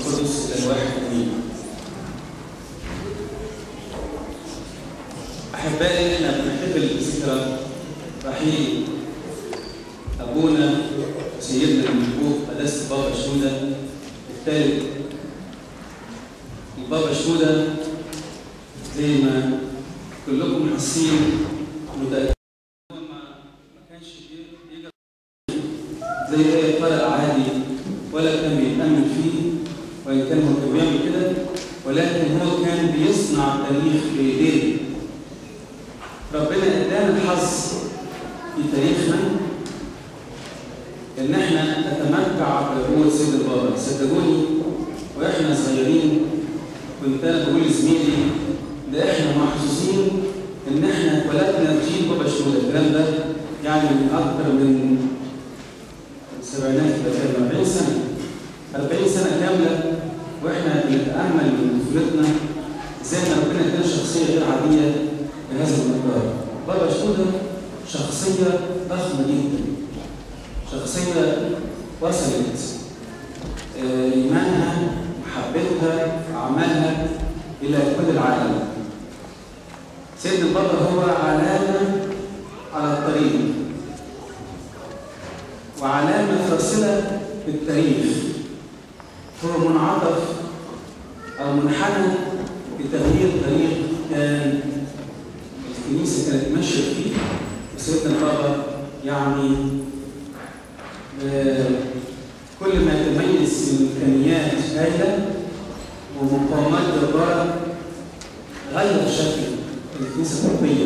القدس الى الواحد امين احبائي احنا بنحتفل بذكرى رحيل ابونا سيدنا المحبوب قداسه بابا شنوده الثالث البابا شنوده زي ما كلكم حاسين متاكدين هو ما ما كانش بيجي زي اي قارئ عادي ولا كان بيتامل فيه وان كان هو كان بيعمل كده ولكن هو كان بيصنع تاريخ بايديه ربنا ادانا الحظ في تاريخنا ان احنا نتمتع بقوه سيد البابا صدقوني واحنا صغيرين كنت انا بقول لزميلي ده احنا محظوظين ان احنا اتولدنا في جيل بابا شنودة الكلام ده يعني من اكثر من السبعينات يبقى 40 سنه 40 سنه كامله واحنا بنتامل من طفولتنا ازاي ان ربنا ادانا شخصيه غير عاديه بهذا المقدار بابا شنودة شخصيه ضخمه جدا شخصيه وصلت آه، ايمانها محبتها اعمالها الى كل العالم سيدنا البابا هو علامه على الطريق وعلامه فاصله في التاريخ هو منعطف او منحنى لتغيير طريق كان الكنيسه كانت ماشيه فيه وسيدنا البابا يعني آه، كل ما يتميز من امكانيات هائله ومقاومات جباره غير شكل الكنيسه الأوروبية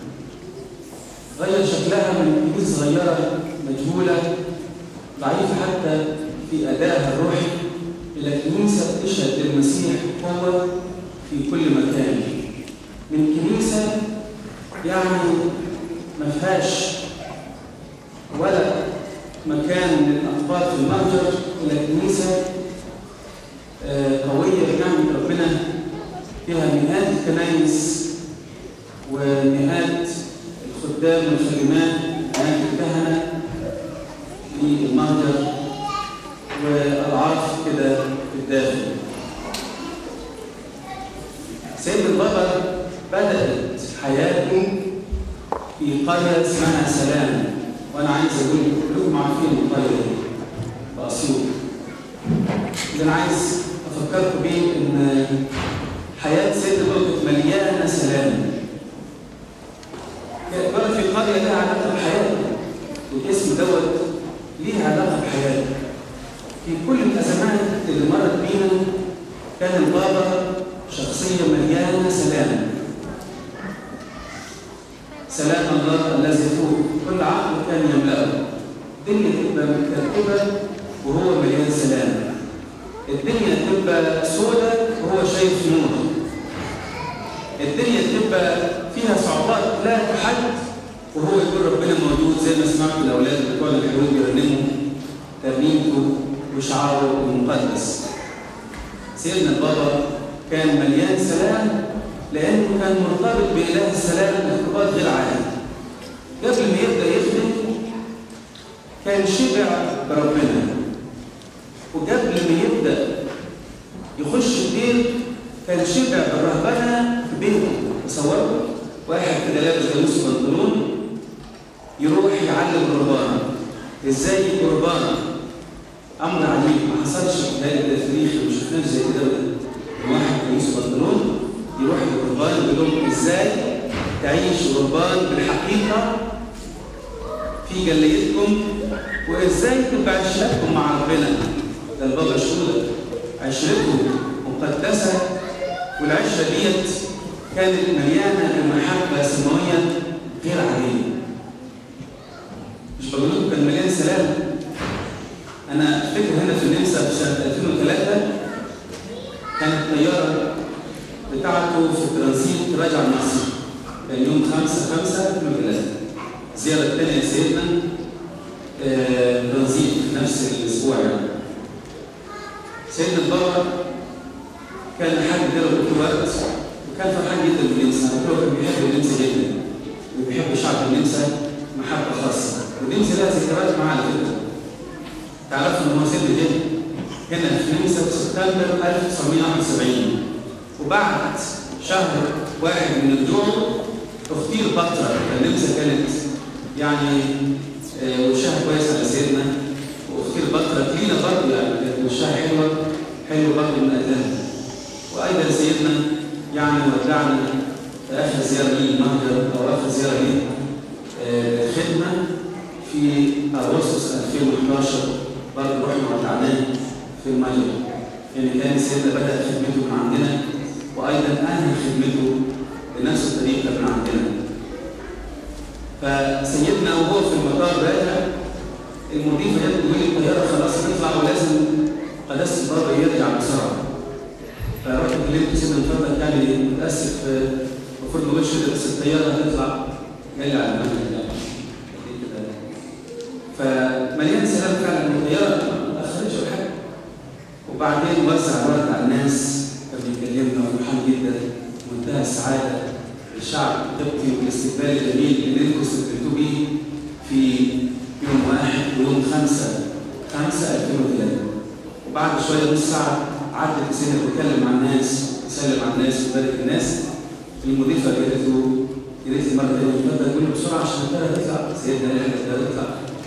غير شكلها من كنيسه صغيره مجهوله ضعيفه حتى في ادائها الروحي الى كنيسه تشهد للمسيح قوه في كل مكان من كنيسه يعني ما فيهاش ولا مكان للاطفال في المتجر الى كنيسه آه، قويه بنعمه ربنا فيها مئات الكنائس ومئات الخدام والخادمات مئات الكهنه في المهجر واضعاف كده في الداخل سيد البابا بدات حياته في قريه اسمها سلام وانا عايز اقول كلكم عارفين القريه دي في اسيوط اللي انا عايز افكركم بيه ان حياه سيد البابا كانت مليانه سلام كانت بقى في قريه لها علاقه بحياته والاسم دوت ليها علاقه بحياته في كل الازمات اللي مرت بينا كان البابا شخصيه مليانه سلام سلام الله الذي يفوق كل عقل كان يملأه الدنيا تبقى مترتبة وهو مليان سلام الدنيا تبقى سودة وهو شايف نور الدنيا تبقى فيها صعوبات لا تحد وهو يقول ربنا موجود زي ما سمعت الاولاد بتوع الحلول بيرنموا ترنيمته وشعاره المقدس سيدنا البابا كان مليان سلام لانه كان مرتبط باله السلام ارتباط غير عادي قبل ما يبدا يخدم كان شبع بربنا وقبل ما يبدا يخش البيت كان شبع بالرهبنه في بيته تصوروا واحد كده لابس جاموس بنطلون يروح يعلم الرهبان ازاي يبقوا رهبان امر عجيب ما حصلش في ده التاريخ ما شفناش زي كده واحد جاموس بنطلون يروح للرهبان يقول لهم ازاي تعيش رهبان بالحقيقه في جليتكم وازاي تبقى عشرتكم مع ربنا ده البابا شنودة عشرته مقدسه والعشره ديت كانت مليانه بمحبه سماويه غير عاديه مش بقول لكم كان مليان سلام انا افتكر هنا في النمسا في سنه 2003 كانت طياره بتاعته في الترانزيت راجع مصر كان يوم 5 5 2003 الزياره الثانيه لسيدنا آه، ترانزيت في نفس الاسبوع يعني سيدنا البابا كان حد اداله بوكيه ورد وكان فرحان جدا بالنمسا هو كان بيحب النمسا جدا وبيحب شعب النمسا محبه خاصه والنمسا لها ذكريات معاه على فكره تعرفوا ان هو سيدنا جه هنا في النمسا في سبتمبر 1971 وبعد شهر واحد من رجوعه اختير بطرة النمسا كانت يعني آه، وشها كويس على سيدنا واختير بطرة لينا برضه يعني كانت وشها حلوة حلوة برضه من أهلها وأيضا سيدنا يعني ودعنا في آخر زيارة لي المهجر أو آخر زيارة لي آه، خدمة في أغسطس 2011 برضه رحنا ودعناه في المجر يعني كان سيدنا بدأ خدمته من عندنا وأيضا أنهى خدمته بنفس الطريقة من عندنا فسيدنا وهو في المطار راجع المضيفة جت تقول لي الطيارة خلاص هتطلع ولازم قداسة البابا يرجع بسرعة فرحت كلمت سيدنا من فضلك يعني متأسف آه، المفروض ما اقولش كده بس الطيارة هتطلع جاي على المغرب يعني قال لي كده. فمليان سلام فعلا الطيارة ما أخرجش ولا حاجة وبعدين وزع الورد على الناس كان بيكلمنا وفرحان جدا منتهى السعادة الشعب القبطي والاستقبال الجميل اللي انتم استقبلتوه بيه في يوم واحد ويوم خمسة خمسة 2003 وبعد شوية نص ساعة عدت سنة بيتكلم مع الناس يسلم على الناس ويبارك الناس المضيفة قالت له يا ريت المرة تانية اتفضل قول له بسرعة عشان الطيارة تطلع سيدنا قال لك الطيارة تطلع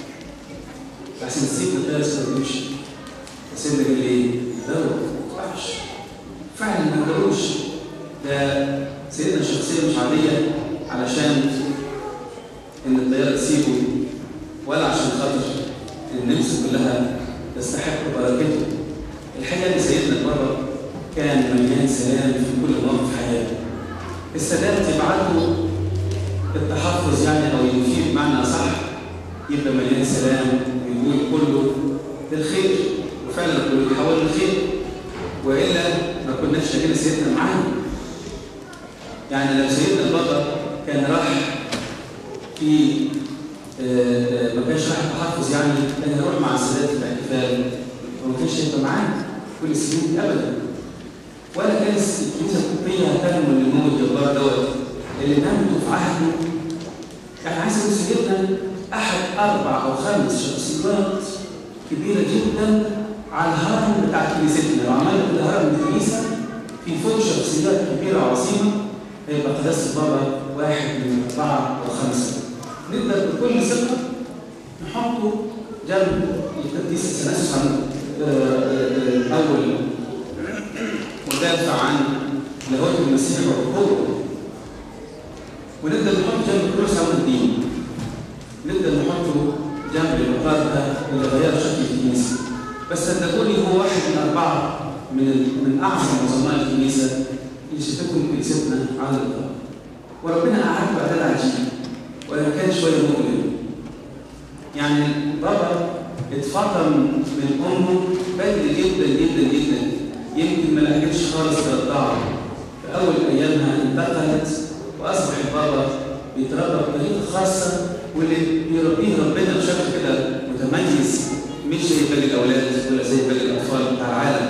عشان تسيب الطيارة تمشي سيدنا قال لي ايه؟ دور ما ينفعش فعلا ما قدروش ده سيدنا شخصية مش عادية علشان إن الطيارة تسيبه ولا عشان خاطر النمس كلها تستحق بركته. الحقيقة إن سيدنا البابا كان مليان سلام في كل مواقف حياته. السادات يبعته التحفظ يعني أو يفيد بمعنى أصح يبقى مليان سلام ويقول كله للخير وفعلا كله يتحول للخير والا ما كناش شايفين سيدنا معانا يعني لو سيدنا البابا كان راح في آه، ما كانش راح تحفظ يعني كان هيروح مع السادات في الاحتفال وما كانش هيبقى معانا كل السنين دي ابدا ولا كان الكنيسه القبطيه هتنمو النمو الجبار دوت اللي نمته في عهده يعني عايز اقول سيدنا احد اربع او خمس شخصيات كبيره جدا على الهرم بتاع كنيستنا لو عملنا كده هرم الكنيسه في فوق شخصيات كبيره وعظيمه هيبقى قداسه البابا واحد من اربعه او خمسه نقدر بكل ثقه نحطه جنب القديس الثناسيوس عن آه، آه، اول مدافع عن لاهوت المسيح والقوه ونقدر نحط جنب كروس عون الدين نقدر نحطه جنب المقار ده اللي غير شكل الكنيسه بس صدقوني هو واحد من اربعه من ال- من اعظم عظماء الكنيسه اللي شفتكم كنيستنا على الارض وربنا اعاد بعدد عجيب ولا كان شويه مؤلم يعني بابا اتفطم من امه بدري جدا جدا جدا يمكن ما لحقتش خالص ترضعه في اول ايامها انتقلت واصبح البابا بيتربى بطريقه خاصه واللي بيربيه ربنا بشكل كده متميز مش زي باقي الاولاد ولا زي باقي الاطفال بتاع العالم.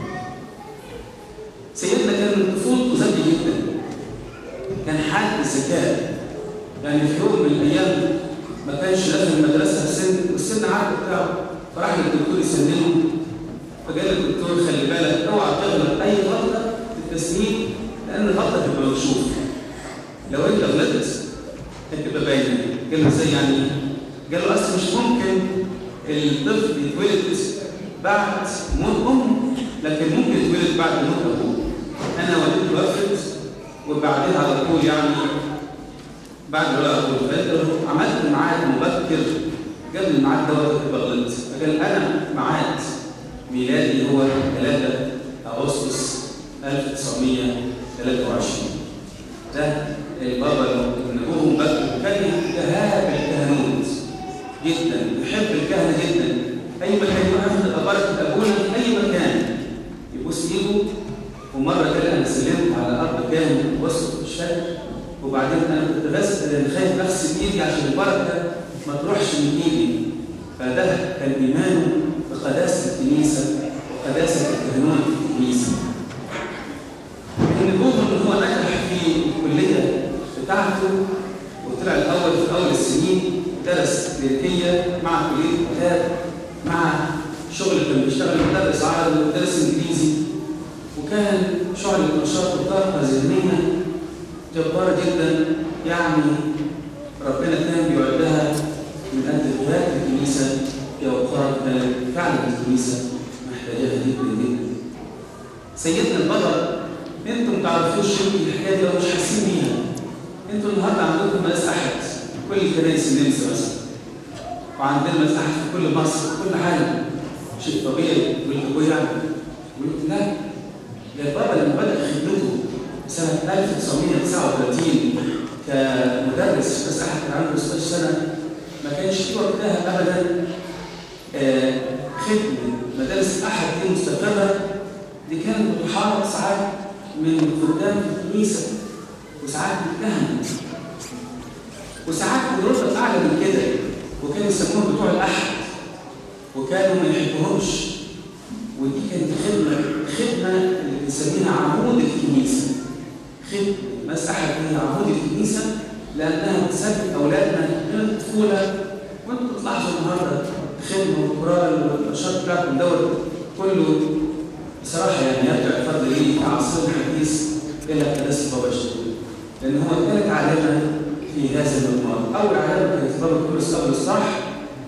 سيدنا كان من طفولته ذكي جدا. كان حاد الذكاء. يعني في يوم من الايام ما كانش داخل المدرسه السن والسن عارف بتاعه فراح للدكتور يسننه فقال الدكتور خلي بالك اوعى تغلط اي غلطه في التسنين لان الغلطه تبقى مكشوف. لو انت غلطت هتبقى باينه. قال له ازاي يعني؟ قال له اصل مش ممكن الطفل يتولد بعد موت امه لكن ممكن يتولد بعد موت ابوه. انا والدتي توفت وبعدها على طول يعني بعد ولا اقول فقال عملت ميعاد مبكر قبل الميعاد دوت تبقى غلطت. فقال انا ميعاد ميلادي هو 3 اغسطس 1923 ده البابا النبوه مبكر كان يتهاب الكهنوت جدا يحب الكهنه جدا اي مكان يروح بركه ابونا في اي مكان يبوس ايده ومره كده انا سلمت على ارض كاهن وسط الشارع وبعدين انا كنت بس خايف اغسل ايدي عشان البركه ما تروحش من ايدي فده كان ايمانه بقداسه الكنيسه وقداسه الكهنوت في الكنيسه النبوه ان هو نجح في الكليه بتاعته وطلع الاول في اول السنين درس كلينيكيه مع كليه الاداب مع شغل كان بيشتغل مدرس عربي ودرس انجليزي وكان شعلة نشاط وطاقة ذهنية جبارة جدا يعني ربنا كان بيعدها من أجل قيادة الكنيسة في أوقات كانت فعلا الكنيسة محتاجاها جدا جدا. سيدنا البطل انتم ما تعرفوش يمكن الحكايه دي او مش حاسين بيها. انتوا النهارده عندكم مدارس احد كل الكنائس النمسا مثلا. وعندنا مدارس احد في كل مصر في كل حاجه. شيء طبيعي والابوه يعني. يقول لا يا بابا لما بدا خدمته سنه 1939 كمدرس بس احد كان عنده 16 سنه ما كانش في وقتها ابدا آه خدمه مدارس احد دي مستقره دي كانت بتحارب ساعات من خدام في الكنيسه وساعات من الكهنه وساعات من رتب اعلى من كده وكانوا يسموهم بتوع الاحد وكانوا ما يحبوهمش ودي كانت خدمه خدمه اللي بنسميها عمود الكنيسه خدمه مس احد هي عمود الكنيسه لانها بتثبت اولادنا من الطفوله وانتم بتلاحظوا النهارده الخدمه والقران والنشاط بتاعكم دوت كله بصراحه يعني يرجع الفضل ليه في عصرنا الحديث الى كنيسه بابا شنودة لان هو ثالث علامه في هذا المضمار اول علامه كانت بابا كرولوس قبل الصح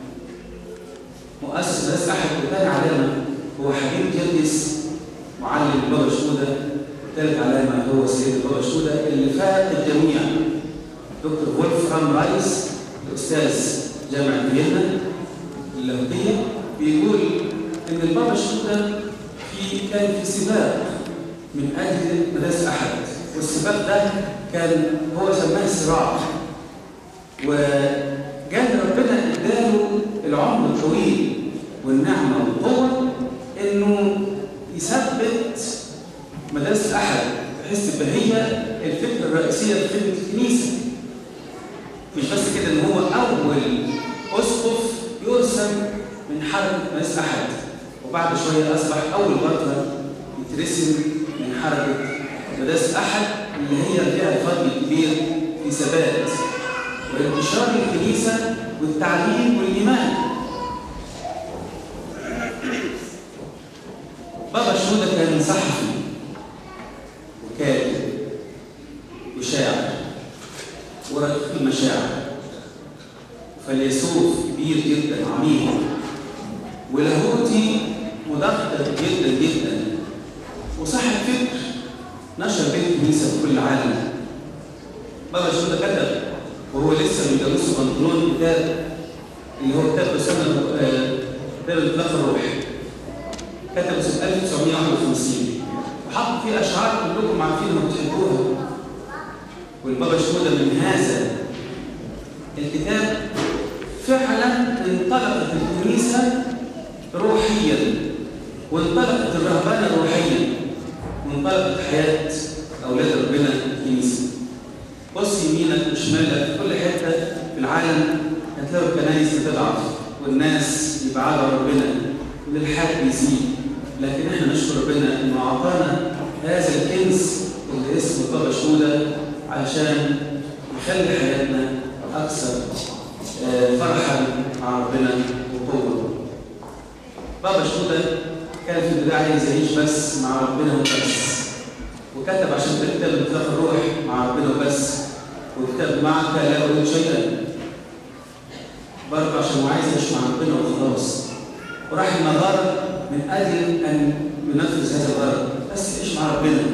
مؤسس مدرسه احد وثاني علامه هو حبيب جرجس معلم بابا شنودة ثالث علامه هو سيد بابا شنودة اللي فات الجميع دكتور وولفرام رايس الاستاذ جامعه فيينا اللاهوتيه بيقول ان البابا شنودة في كان في سباق من اجل مدارس احد والسباق ده كان هو سماه صراع وكان ربنا اداله العمر الطويل والنعمه والقوه انه يثبت مدارس احد بحيث تبقى هي الفكره الرئيسيه في خدمه الكنيسه مش بس كده ان هو اول اسقف يرسم من حركه مدارس احد وبعد شويه اصبح اول بطل يترسم من حركه مدارس احد اللي هي فيها الفضل الكبير في ثبات وانتشار الكنيسه والتعليم والايمان. بابا شنودة كان صحفي وكاتب وشاعر ورقيق المشاعر فيلسوف كبير جدا عميق ولاهوتي مدقق جدا جدا وصاحب فكر نشر بين الكنيسه في كل العالم بابا شنودة كتب وهو لسه بيدرسه بنطلون كتاب اللي هو كتاب رسالة كتاب الإطلاق الروحي كتبه سنة 1951 وحط فيه أشعار كلكم عارفينها وبتحبوها والبابا شنودة من هذا الكتاب فعلا انطلقت الكنيسة روحيا وانطلقت الرهبنة روحيا وانطلقت حياة أولاد ربنا الكنيسة بص يمينك وشمالك في كل حته في العالم هتلاقوا الكنائس بتضعف والناس يبعدوا ربنا والالحاد بيزيد لكن احنا نشكر ربنا انه اعطانا هذا الكنز اللي اسمه بابا شنودة علشان يخلي حياتنا اكثر فرحا مع ربنا وقوه. بابا شنودة كان في البدايه عايز يعيش بس مع ربنا وبس. وكتب عشان كتاب اطلاق الروح مع ربنا وبس وكتاب معك لا اريد شيئا برضه عشان هو عايز يعيش مع ربنا وخلاص وراح المغاره من اجل ان ينفذ هذا الغرض بس يعيش مع ربنا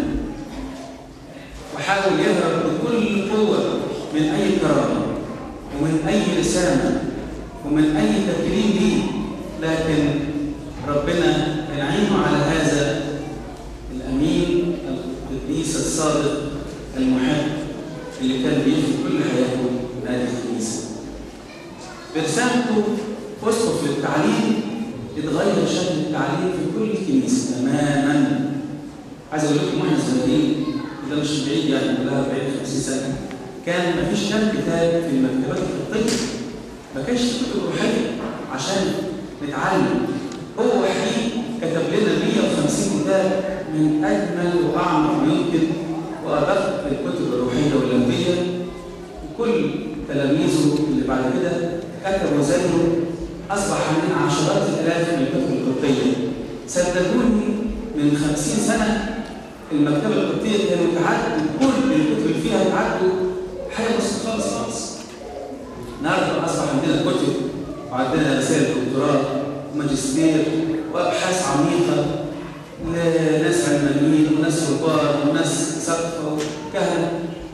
وحاول يهرب بكل قوه من اي كرامه ومن اي رساله ومن اي تكريم ليه لكن ربنا ينعمه على هذا الامين القديس الصادق المحب اللي كان بيخدم كل حياته من اجل الكنيسه. برسالته اسقف للتعليم اتغير شكل التعليم في كل الكنيسه تماما. عايز اقول لكم واحنا صغيرين ده مش بعيد يعني كلها 40 50 سنه كان ما فيش كام كتاب في المكتبات القبطيه ما كانش في كتب روحيه عشان نتعلم هو وحيد كتب لنا 150 كتاب من اجمل واعمق ما يمكن وادق الكتب الروحيه واللمبيه وكل تلاميذه اللي بعد كده كتبوا زيه اصبح عندنا عشرات الالاف من الكتب القبطيه صدقوني من خمسين سنة المكتبة القبطية كانوا تعدوا كل الكتب اللي فيها تعدوا حاجة بسيطة خالص خالص. النهارده أصبح عندنا كتب وعندنا رسائل دكتوراه وماجستير وأبحاث عميقة لناس علمانيين وناس كبار وناس سقفة وكهنة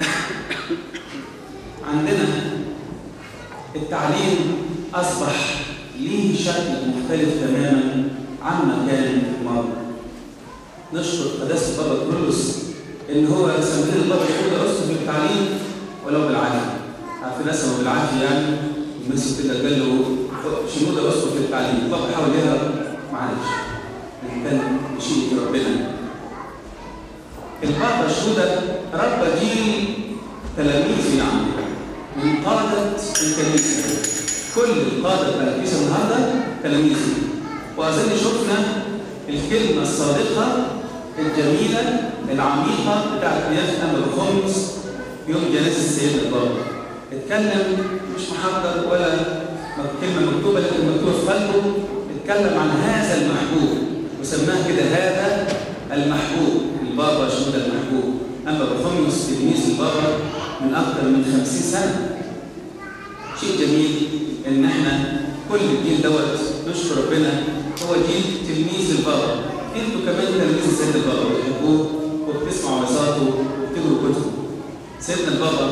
عندنا التعليم أصبح ليه شكل مختلف تماما عما كان في الماضي. نشكر قداسة بابا كرولوس إن هو سمير البابا يقول أسقف التعليم ولو بالعافية. عارفين ناس بالعافية يعني المسك كده قال له شنو أسقف التعليم؟ البابا حاول يهرب معلش. كان شيء ربنا. البابا شنودة ربى جيل تلاميذ يعني من قادة الكنيسة كل القادة بتاع الكنيسة النهاردة تلاميذ وأظن شفنا الكلمة الصادقة الجميلة العميقة بتاعت قيادة أمر الخمس يوم جنازة السيد البابا اتكلم مش محضر ولا كلمة مكتوبة لكن مكتوبة في قلبه اتكلم عن هذا المحبوب وسماه كده هذا المحبوب البابا شنودة المحبوب أما بخمس تلميذ البابا من أكثر من خمسين سنة شيء جميل إن إحنا كل الجيل دوت نشكر ربنا هو جيل تلميذ البابا انتوا كمان تلاميذ السيد البابا بتحبوه وبتسمعوا وعظاته وبتقروا كتبه سيدنا البابا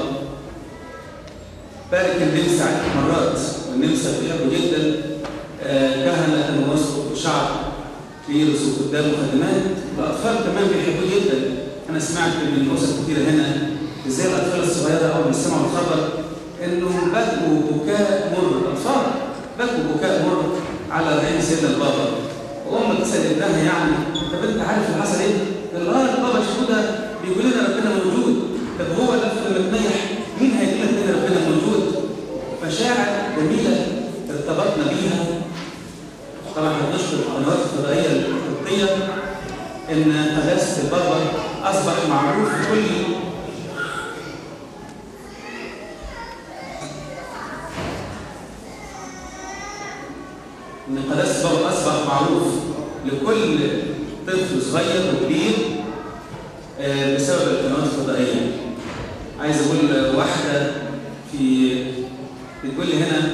بارك النمسا عدة مرات والنمسا بيحبوا جدا آه كهنة ووسط وشعب كبيرس وخدام وخدمات الأطفال كمان بيحبوه جدا أنا سمعت من أسر كتيرة هنا إزاي الأطفال الصغيرة أول ما سمعوا الخبر إنهم بكوا بكاء مر الأطفال بكوا بكاء مر على رحيل سيدنا البابا وأم تسأل ابنها يعني طب أنت عارف اللي حصل إيه؟ قال لها البابا شهودة بيقول لنا ربنا موجود طب هو لما متنيح مين هيقول لك إن ربنا موجود؟ مشاعر جميلة ارتبطنا بيها طبعا بنشكر القنوات الفضائية القبطية إن قداسة البابا أصبح معروف في كل إن قداسة البابا أصبح معروف لكل طفل صغير وكبير آه، بسبب القنوات الفضائية. عايز أقول واحدة في بتقول لي هنا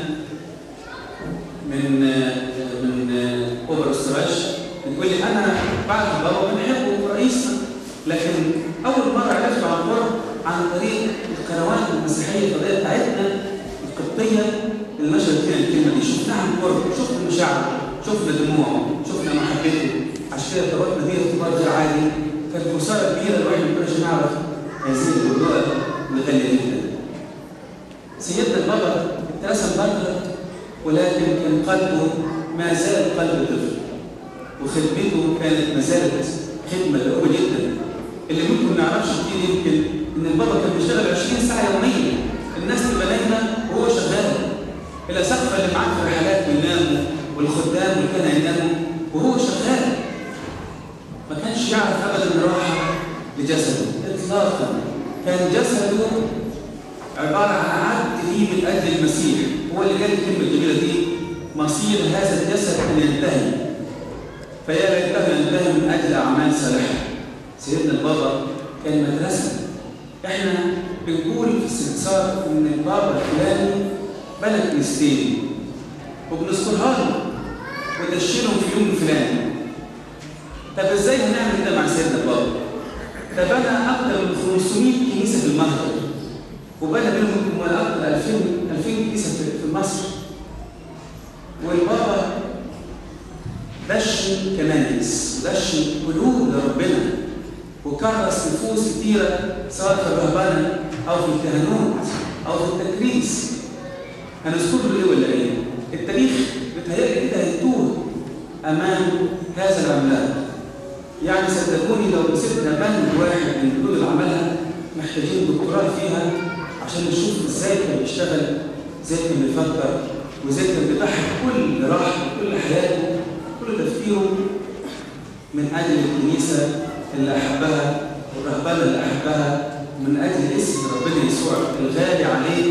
من آه، من آه، أوبرا استراش بتقول لي أنا بعد البابا بنحبه رئيسنا لكن أول مرة عرفت عن قرب عن طريق القنوات المسيحية الفضائية بتاعتنا القبطية اللي نشرت فيها الكلمة دي شفناها عن قرب شفنا مشاعره شفنا دموعه شفنا محبته عشان كده ارتبطنا بيه ارتباط غير عادي كانت خسارة كبيرة الواحد ما كناش نعرف هذه الوضوء الغالية جدا سيدنا البابا اترسم بطل ولكن كان قلبه ما زال قلب طفل وخدمته كانت ما زالت خدمة دؤوبة جدا اللي ممكن ما نعرفش كتير يمكن ان البابا كان بيشتغل 20 ساعة يوميا الناس تبقى نايمة وهو شغال الأسقفة اللي معاه في الرحلات بيناموا والخدام والكهنة يناموا وهو شغال ما كانش يعرف أبدا راحة لجسده إطلاقا كان جسده عبارة عن عبد ليه من أجل المسيح هو اللي قال الكلمة الجميلة دي مصير هذا الجسد أن ينتهي فيا ليته ينتهي من أجل أعمال صالحة سيدنا البابا كان مدرسة احنا بنقول في السنسار ان البابا الفلاني بنى كنيستين وبنذكرها له ودشنهم في يوم الفلاني طب ازاي هنعمل ده مع سيدنا البابا؟ ده بنى اكثر من 500 كنيسه في المهجر وبنى بينهم اكثر 2000 2000 كنيسه في مصر والبابا دشن كنايس ودشن قلوب لربنا وكرس نفوس كثيرة سواء في الرهبنة أو في الكهنوت أو في التكريس هنذكر له إيه ولا إيه؟ التاريخ بتهيألي كده هيتوه أمام هذا العملاق يعني صدقوني لو مسكنا بند واحد من البنود اللي عملها محتاجين دكتوراه فيها عشان نشوف ازاي كان بيشتغل ازاي كان بيفكر وازاي كان بيضحي كل راحته كل حياته كل تفكيره من اجل الكنيسه اللي احبها والرهبنه اللي احبها من اجل اسم ربنا يسوع الغالي عليه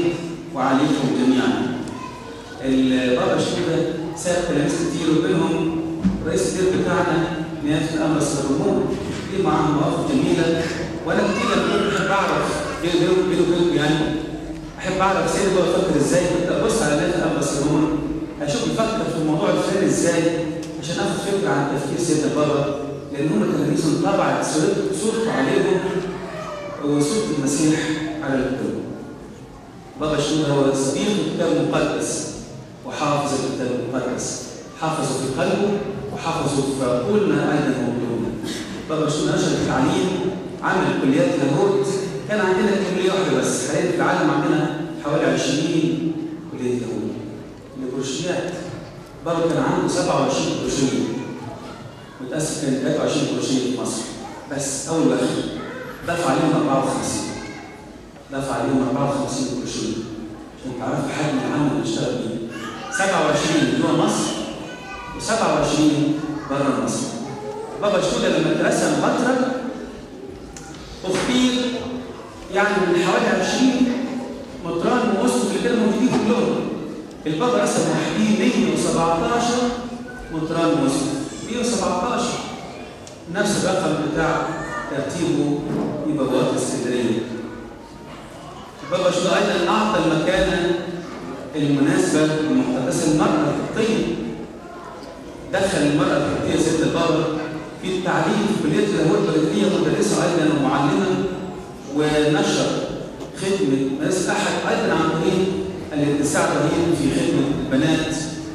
وعليكم جميعا. البابا شنودة ساب تلاميذ كتير وبينهم رئيس الدير بتاعنا نيافه الامر الصدرمون دي معاهم مواقف جميله وانا كتير لما بحب اعرف بيني وبينكم يعني احب اعرف سيدي هو يفكر ازاي كنت ابص على نيافه الامر الصدرمون اشوف بيفكر في الموضوع الفلاني ازاي عشان اخد فكره عن تفكير سيدنا بابا لان هم تلاميذهم طبعا صورته عليهم وصورة المسيح على الكتب بابا شنودة هو صديق الكتاب المقدس وحافظ الكتاب المقدس حافظه في قلبه وحافظه في عقولنا ايضا وقلوبنا بابا شنودة نشر التعليم عمل كليات لاهوت كان عندنا كليه واحده بس حاليا في العالم عندنا حوالي 20 كليه لاهوت البروشيات بابا كان عنده 27 بروشيه متاسف كان 23 بروشيه في مصر بس اول واحد دفع عليهم 54 دفع عليهم 54 قرشين عشان تعرفوا حجم العمل اللي اشتغل بيه 27 جوه مصر و27 بره مصر بابا شنودة لما اترسم فترة اختير يعني من حوالي 20 مطران واسقف اللي كانوا موجودين كلهم البابا رسم وحديه 117 مطران واسقف 117 نفس الرقم بتاع ترتيبه في بوابة اسكندرية. بابا شنو أيضا أعطى المكانة المناسبة لمقتبس المرأة القبطية. دخل المرأة القبطية سيدة البابا في التعليم في كلية اللاهوت البلدية مدرسة أيضا ومعلمة ونشر خدمة مدرسة أحد أيضا عن طريق الاتساع الرهيب في خدمة البنات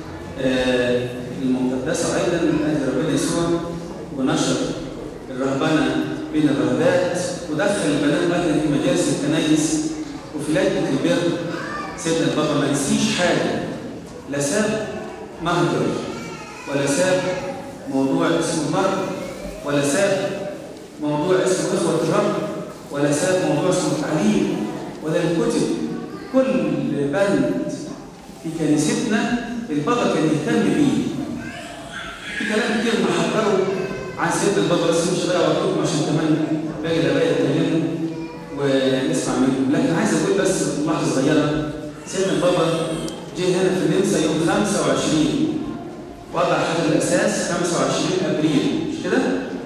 آه المقدسة أيضا من أجل ربنا يسوع ونشر الرهبنة بين الرهبات ودخل البنات أيضا في مجالس الكنايس وفي لجنة البر سيدنا البابا ما نسيش حاجة لا ساب مهجر ولا ساب موضوع اسمه المرض ولا ساب موضوع اسمه إخوة الرب ولا ساب موضوع اسمه التعليم ولا الكتب كل بند في كنيستنا البابا كان يهتم بيه في كلام كتير محضره عن سيدنا البابا بس مش بقى اقول عشان كمان باقي الاباء يتكلموا ونسمع منهم لكن عايز اقول بس لحظه صغيره سيدنا البابا جه هنا في النمسا يوم 25 وضع حجر الاساس 25 ابريل مش كده؟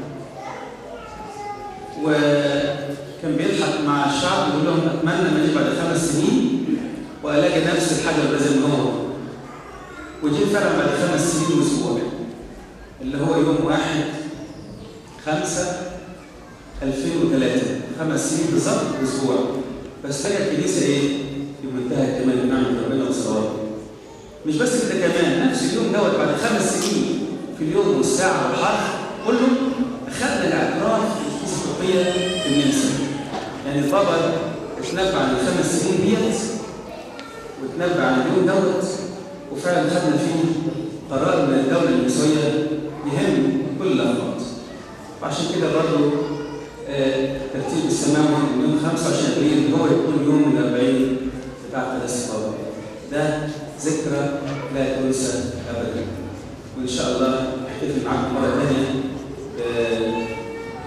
وكان بيضحك مع الشعب ويقول لهم اتمنى ما اجي بعد خمس سنين والاقي نفس الحجر ده زي ما هو وجه فعلا بعد خمس سنين واسبوع اللي هو يوم واحد خمسة 2003 خمس سنين بالظبط اسبوع بس رجع الكنيسه ايه؟ في منتهى الجمال بنعمه ربنا وصلواته مش بس كده كمان نفس اليوم دوت بعد خمس سنين في اليوم والساعه والحرف كله اخذنا الاعتراف بالكنيسه القبطيه في النمسا يعني البابا اتنبأ عن الخمس سنين ديت واتنبأ عن اليوم دوت وفعلا خدنا فيه قرار من الدوله النمساويه يهم كل الافراد وعشان كده برضه آه ترتيب السماوي يوم 25 ابريل هو يكون يوم الأربعين بتاع قداسه البابا ده ذكرى لا تنسى ابدا وان شاء الله احتفل معاكم مره ثانيه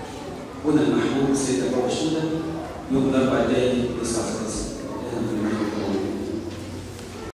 هنا المحبوب سيد ابو شوده يوم الاربعاء الجاي 9 5